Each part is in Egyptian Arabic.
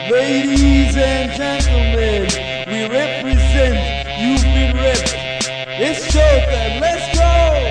Ladies and gentlemen, we represent You've been ripped. It's showtime. Let's go.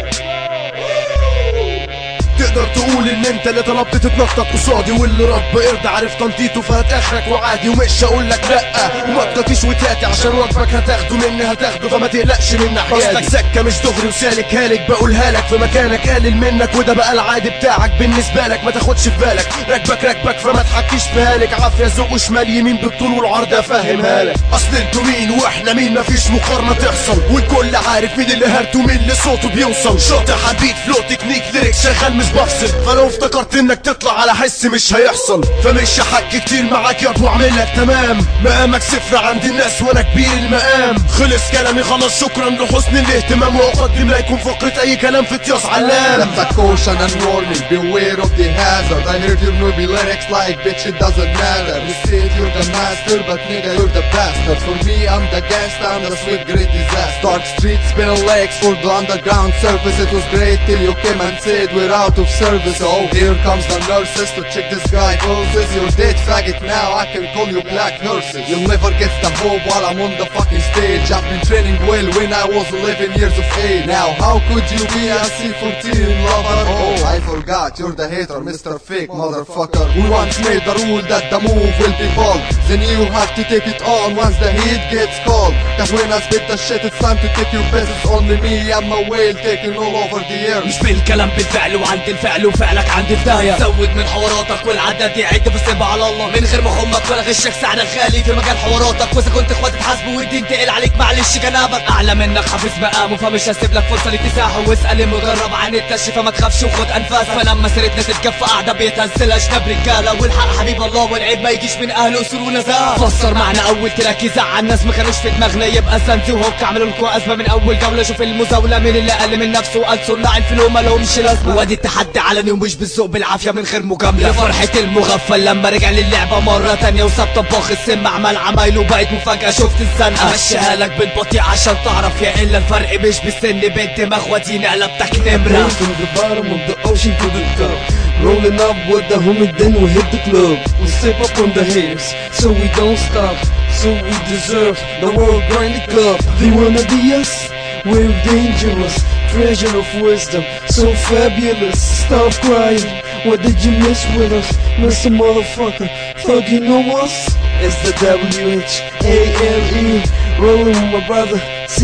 تقدر تقول ان انت اللي طلبت تتنطط قصادي واللي رب قرد عارف تنطيطه فهات اخرك وعادي ومش هقول لك لا وما تقطيش وتاتي عشان ربك هتاخده مني هتاخده فما تقلقش من ناحيتي قصدك سكه مش دغري وسالك هالك بقولها لك في مكانك قلل منك وده بقى العادي بتاعك بالنسبه لك ما تاخدش في بالك راكبك راكبك فما تحكيش في هالك عافيه ذوق وشمال يمين بالطول والعرض افهمها لك اصل انتوا مين واحنا مين مفيش مقارنه تحصل والكل عارف مين اللي هرته مين اللي صوته بيوصل شاطر حبيت فلو تكنيك ليريك شغال مش بفصل فلو افتكرت انك تطلع على حس مش هيحصل فمش هحكي كتير معاك يا ابو اعمل لك تمام مقامك صفر عند الناس وانا كبير المقام خلص كلامي خلاص شكرا لحسن الاهتمام واقدم لا يكون فقرة اي كلام في طياس علام Left a caution and warning, beware of the hazard I heard your newbie lyrics like bitch it doesn't matter You said you're the master but nigga you're the bastard For me I'm the gangster, I'm the sweet great disaster Dark streets, spinning legs for the underground surface It was great till you came and said we're out of service Oh here comes the nurses to check this guy pulses You're dead faggot now, I can call you black nurses You'll never get the hope while I'm on the fucking stage I've been training well when I was 11 years of age Now how could you be a C14 lover? Oh I forgot, you're the hater, Mr. Fake motherfucker We once made the rule that the move will be bold Then you have to take it on once the heat gets cold Cause when I spit the shit it's time to take your piss It's only me, I'm a whale taking all over the air مش بالكلام بالفعل وعند الفعل وفعلك عند بداية زود من حواراتك والعدد يعد بس سيبها على الله من غير ما همك ولا غشك سعرك غالي في مجال حواراتك واذا كنت اخوات تحاسبه والدين تقل عليك معلش جنابك اعلى منك حافظ مقامه فمش هسيب لك فرصة لتساحه واسأل المجرب عن التشي فما تخافش وخد انفاس فلما سيرتنا تتجف قاعدة بيتهزل اشنب رجالة والحق حبيب الله والعيب ما يجيش من اهل اصول ونزاهة فسر معنى اول تراك يزعل الناس ما كانوش في دماغنا يبقى سنتي وهوك عملوا لكم ازمة من اول جولة شوف المزاولة مين اللي اقل من نفسه وقال صناع الفلو ما لهمش لازمة وادي التحدي علني ومش بالذوق بالعافية من غير مجاملة فرحة المغفل لما رجع للعبة مرة تانية وساب طباخ السم عمل عمايله بقت مفاجأة شفت الزنقة مشيها لك بالبطيء عشان تعرف يا الا الفرق مش بالسن بنت دماغ وديني قلبتك نمرة Down from the bottom of the ocean to the top. Rolling up with the homie, then we hit the club. We step up on the haters, so we don't stop. So we deserve the world grinding cup. They wanna be us? We're dangerous, treasure of wisdom, so fabulous. Stop crying. What did you miss with us, Mr. Motherfucker? Thought you know us? It's the W H A L E. Rolling with my brother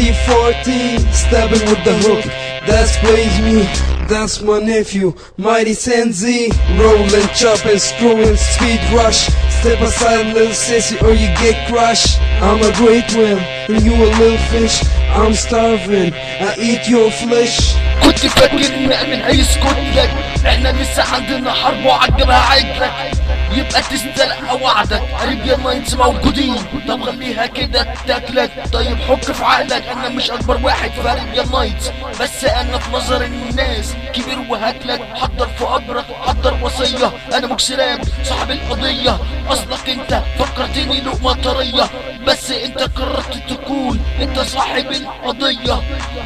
C14, stabbing with the hook. That's plays me. That's my nephew, Mighty Senzi. Rolling, chopping, screwing, speed rush. Step aside, little sissy, or you get crushed. I'm a great whale, and you a little fish. I'm starving, I eat your flesh. كنت فاكر نعمل هيسكت لك احنا لسه عندنا حرب وعجبها عجلك يبقى تستلقى وعدك قريب يا نايتس موجودين طب خليها كده تاكلك طيب حك في عقلك انا مش اكبر واحد في قريب يا نايتس بس انا في نظر الناس كبير وهاكلك حضر في قبرك حضر وصية انا مكسرات صاحب القضية اصلك انت فكرتني لقمة طرية بس انت قررت تكون انت صاحب القضية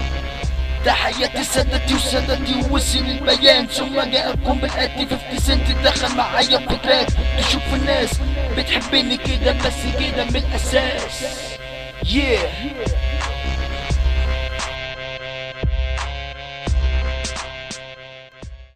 تحياتي سادتي وسادتي ووصل البيان ثم جاءكم بالاتي 50 سنت دخل معايا في تراك تشوف الناس بتحبني كده بس كده من الاساس yeah